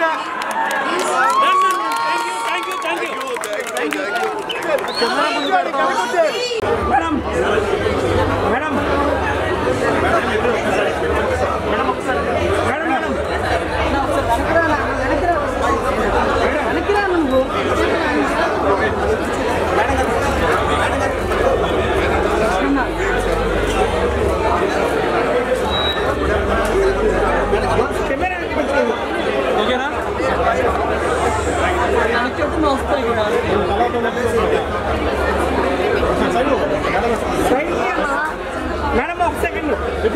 Madam ఒక second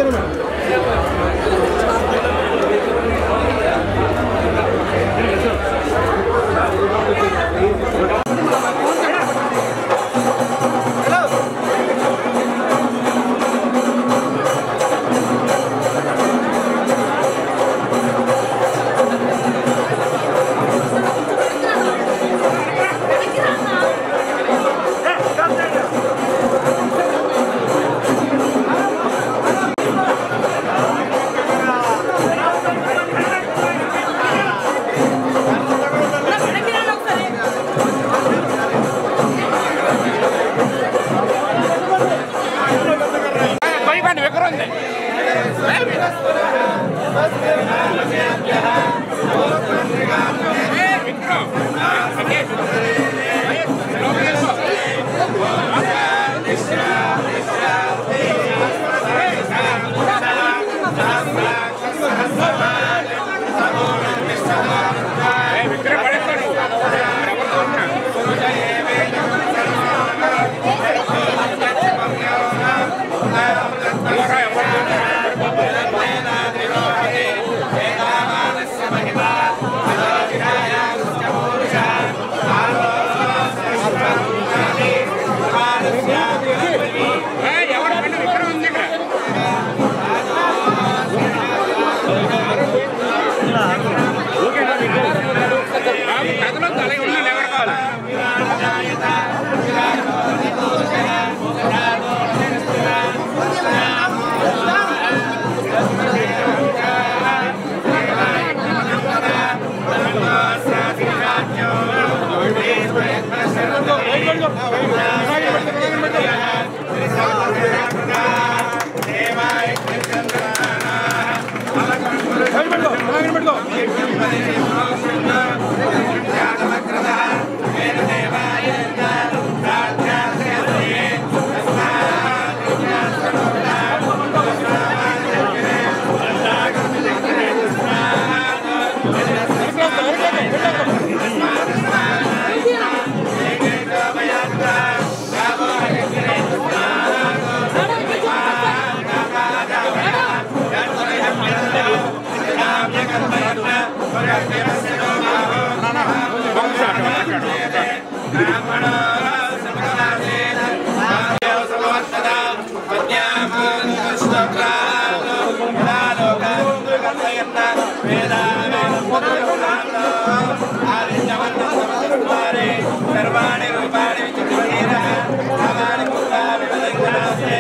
సర్వాణి రూపాణి విచిత్రహీరః నామాని భూతాని వివిధంగాస్తే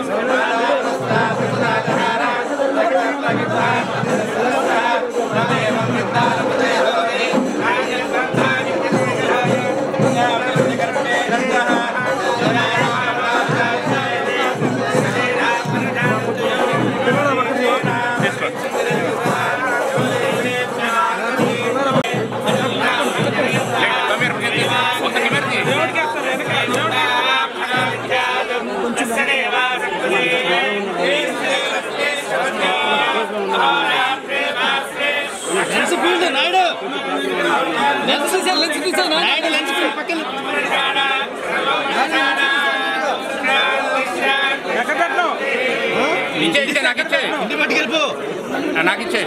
ఇచ్చే ఇచ్చే నాకు ఇచ్చే నాకు ఇచ్చే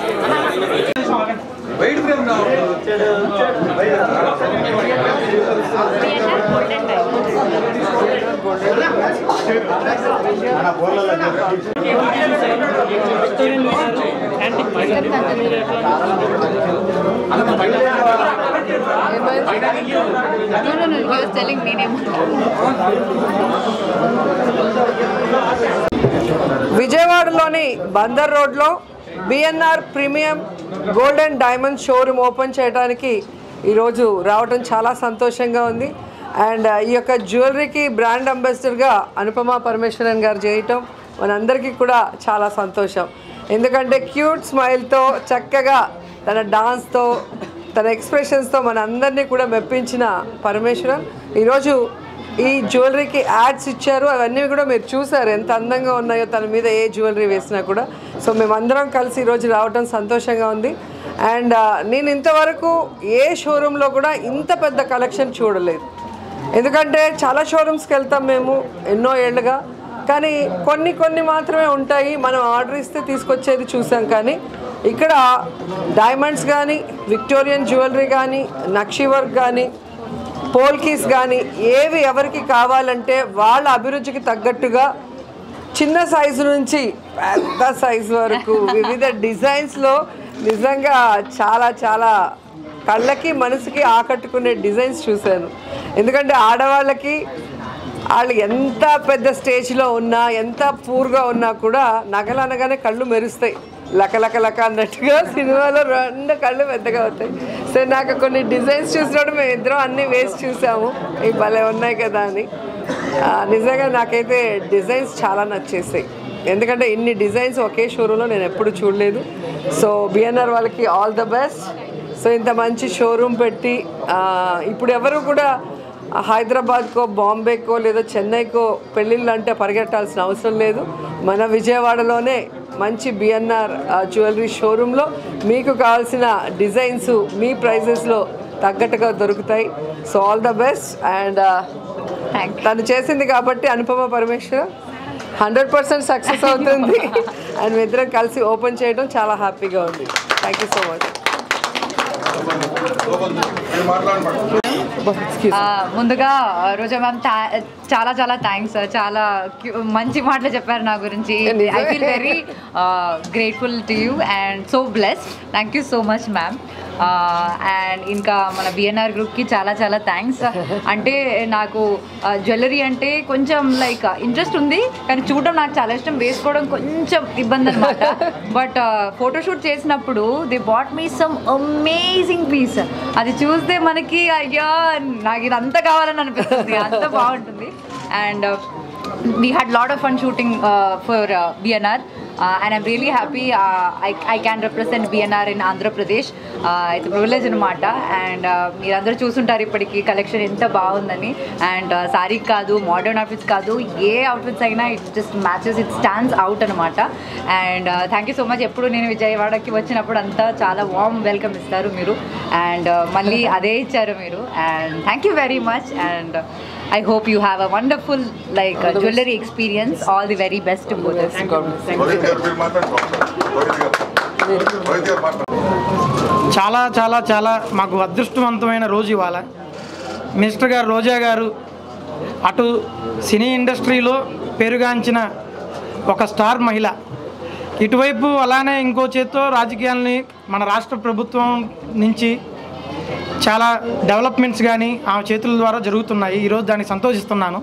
No, no, no, he was telling me name. విజయవాడలోని బందర్ రోడ్లో BNR premium gold and diamond showroom open చేయడానికి ఈరోజు రావడం చాలా సంతోషంగా ఉంది అండ్ ఈ యొక్క జ్యువెలరీకి బ్రాండ్ అంబాసిడర్గా అనుపమ పరమేశ్వరన్ గారు చేయటం మనందరికీ కూడా చాలా సంతోషం ఎందుకంటే క్యూట్ స్మైల్తో చక్కగా తన డాన్స్తో తన ఎక్స్ప్రెషన్స్తో మన అందరినీ కూడా మెప్పించిన పరమేశ్వరన్ ఈరోజు ఈ జ్యువెలరీకి యాడ్స్ ఇచ్చారు అవన్నీ కూడా మీరు చూసారు ఎంత అందంగా ఉన్నాయో తన మీద ఏ జ్యువెలరీ వేసినా కూడా సో మేమందరం కలిసి ఈరోజు రావడం సంతోషంగా ఉంది అండ్ నేను ఇంతవరకు ఏ షోరూంలో కూడా ఇంత పెద్ద కలెక్షన్ చూడలేదు ఎందుకంటే చాలా షోరూమ్స్కి వెళ్తాం మేము ఎన్నో ఏళ్ళుగా కానీ కొన్ని కొన్ని మాత్రమే ఉంటాయి మనం ఆర్డర్ ఇస్తే తీసుకొచ్చేది చూసాం కానీ ఇక్కడ డైమండ్స్ కానీ విక్టోరియన్ జ్యువెలరీ కానీ నక్షి వర్క్ కానీ పోల్కీస్ కానీ ఏవి ఎవరికి కావాలంటే వాళ్ళ అభిరుచికి తగ్గట్టుగా చిన్న సైజు నుంచి పెద్ద సైజు వరకు వివిధ డిజైన్స్లో నిజంగా చాలా చాలా కళ్ళకి మనసుకి ఆకట్టుకునే డిజైన్స్ చూశాను ఎందుకంటే ఆడవాళ్ళకి వాళ్ళు ఎంత పెద్ద స్టేజ్లో ఉన్నా ఎంత పూర్గా ఉన్నా కూడా నగలు అనగానే కళ్ళు మెరుస్తాయి లక లక లక అన్నట్టుగా సినిమాలో రెండు కళ్ళు పెద్దగా అవుతాయి సో నాకు కొన్ని డిజైన్స్ చూసినప్పుడు మేము ఇద్దరం అన్నీ వేసి చూసాము ఇవి భలే ఉన్నాయి కదా అని ఆ, నిజంగా నాకైతే డిజైన్స్ చాలా నచ్చేసాయి ఎందుకంటే ఇన్ని డిజైన్స్ ఒకే షోరూంలో నేను ఎప్పుడు చూడలేదు సో బిఎన్ఆర్ వాళ్ళకి ఆల్ ద బెస్ట్ సో ఇంత మంచి షోరూమ్ పెట్టి ఆ, ఇప్పుడు ఎవరు కూడా హైదరాబాద్కో బాంబేకో లేదా చెన్నైకో పెళ్ళిళ్ళు అంటే పరిగెట్టాల్సిన అవసరం లేదు మన విజయవాడలోనే మంచి బిఎన్ఆర్ జ్యువెలరీ షోరూంలో మీకు కావాల్సిన డిజైన్స్ మీ ప్రైజెస్లో తగ్గట్టుగా దొరుకుతాయి so all the best and thank తను చేసింది కాబట్టి Anupama Parameswara hundred percent success అవుతుంది అండ్ మీ ఇద్దరం కలిసి ఓపెన్ చేయడం చాలా హ్యాపీగా ఉంది థ్యాంక్ యూ సో మచ్ ముందుగా రోజా మ్యామ్ చాలా చాలా థ్యాంక్స్ చాలా cu- మంచి మాటలు చెప్పారు నా గురించి I feel very grateful to you and so blessed thank you so much ma'am and ఇంకా మన బిఎన్ఆర్ గ్రూప్కి చాలా చాలా థ్యాంక్స్ అంటే నాకు జ్యువెలరీ అంటే కొంచెం లైక్ ఇంట్రెస్ట్ ఉంది కానీ చూడడం నాకు చాలా ఇష్టం వేసుకోవడం కొంచెం ఇబ్బంది అనమాట బట్ ఫోటోషూట్ చేసినప్పుడు they bought me some amazing piece అది చూస్తే మనకి అయ్యా నాకు ఇదంతా కావాలని అనిపిస్తుంది అంత బాగుంటుంది and we had lot of fun shooting uh, for uh, BNR uh, and I'm really happy uh, I, I can represent BNR in Andhra Pradesh uh, it's a privilege అనమాట అండ్ మీరందరూ చూసుంటారు ఇప్పటికి కలెక్షన్ ఎంత బాగుందని and sari కాదు modern outfits కాదు ఏ outfits అయినా it just matches it stands out అనమాట and thank you so much ఎప్పుడు నేను విజయవాడకి వచ్చినప్పుడు అంతా చాలా వామ్ వెల్కమ్ ఇస్తారు మీరు అండ్ మళ్ళీ అదే ఇచ్చారు మీరు and thank you very much and I hope you have a wonderful like uh, jewelry experience. All the very best to both of you. Rohit గారు మీరు మాట్లాడండి రోహిత్ గారు రోహిత్ గారు మాట్లాడండి చాలా చాలా చాలా మాకు అదృష్టవంతమైన రోజు ఇవాళ మినిస్టర్ గారు రోజా గారు అటు సినీ ఇండస్ట్రీలో పేరుగాంచిన ఒక స్టార్ మహిళ ఇటువైపు అలానే ఇంకో చేత్తో రాజకీయాల్ని మన రాష్ట్ర ప్రభుత్వం నుంచి చాలా డెవలప్మెంట్స్ కానీ ఆ చేతుల ద్వారా జరుగుతున్నాయి ఈరోజు దానికి సంతోషిస్తున్నాను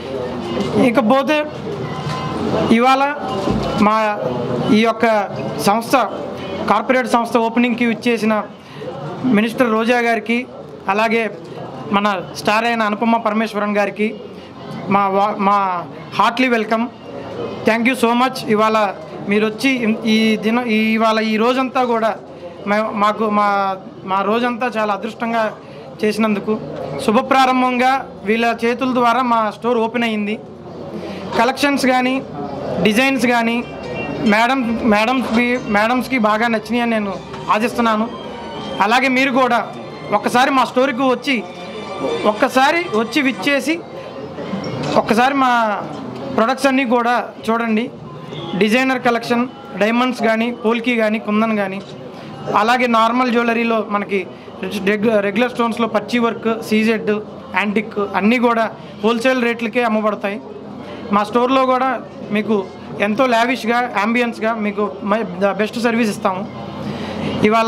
ఇకపోతే ఇవాళ మా ఈ యొక్క సంస్థ కార్పొరేట్ సంస్థ ఓపెనింగ్కి ఇచ్చేసిన మినిస్టర్ రోజా గారికి అలాగే మన స్టార్ అయిన అనుపమ పరమేశ్వరన్ గారికి మా వా- మా heartly welcome thank you so much ఇవాళ మీరు వచ్చి ఇన్- ఈ దిన ఈ ఇవాళ ఈ రోజంతా కూడా మే- మాకు మా మా రోజంతా చాలా అదృష్టంగా చేసినందుకు శుభప్రారంభంగా వీళ్ళ చేతుల ద్వారా మా స్టోర్ ఓపెన్ అయ్యింది కలెక్షన్స్ కానీ డిజైన్స్ కానీ మేడం మేడమ్స్కి మేడమ్స్కి బాగా నచ్చినాయి అని నేను ఆశిస్తున్నాను అలాగే మీరు కూడా ఒక్కసారి మా స్టోరీకి వచ్చి ఒక్కసారి వచ్చి విచ్చేసి ఒక్కసారి మా ప్రొడక్ట్స్ అన్నీ కూడా చూడండి డిజైనర్ కలెక్షన్ డైమండ్స్ కానీ పోల్కి కానీ కుందన్ కానీ అలాగే నార్మల్ జ్యువెలరీలో మనకి రెగ్యులర్ రెగ్యులర్ స్టోన్స్లో పచ్చి వర్క్ సీజెడ్ యాంటిక్ అన్నీ కూడా హోల్సేల్ రేట్లకే అమ్మబడతాయి మా స్టోర్లో కూడా మీకు ఎంతో లావిష్గా అంబియన్స్గా మీకు బెస్ట్ సర్వీస్ ఇస్తాము ఇవాళ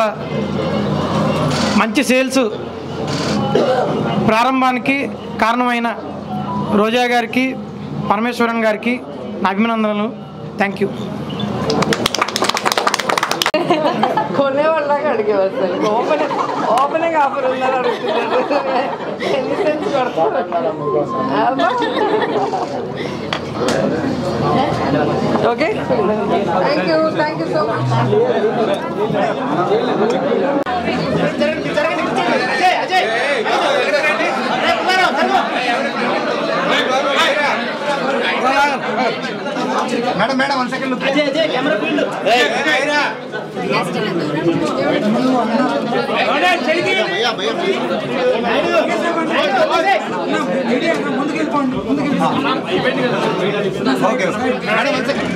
మంచి సేల్స్ ప్రారంభానికి కారణమైన రోజా గారికి పరమేశ్వరన్ గారికి నా అభినందనలు థ్యాంక్ యూ కొనేవాళ్ళగా అడిగేవారు సార్ ఓపెన్ ఓపెనింగ్ ఆఫర్ ఉందని అడుగుతున్నారు ఎన్ని సెన్స్ కొడతారు okay thank you thank you so much madam madam one second okay madam one second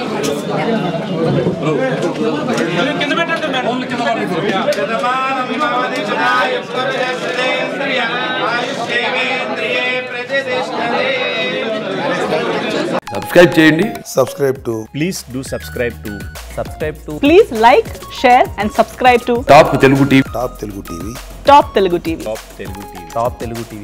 శతమానం భవతి శతాయుష్యేంద్రియ ఆయుష్యేంద్రియే ప్రతిష్టతే సబ్స్క్రైబ్ చేయండి subscribe to please do subscribe to subscribe to Please like, share, and subscribe to Top Telugu TV Top Telugu TV Top Telugu TV. top telugu tv top telugu tv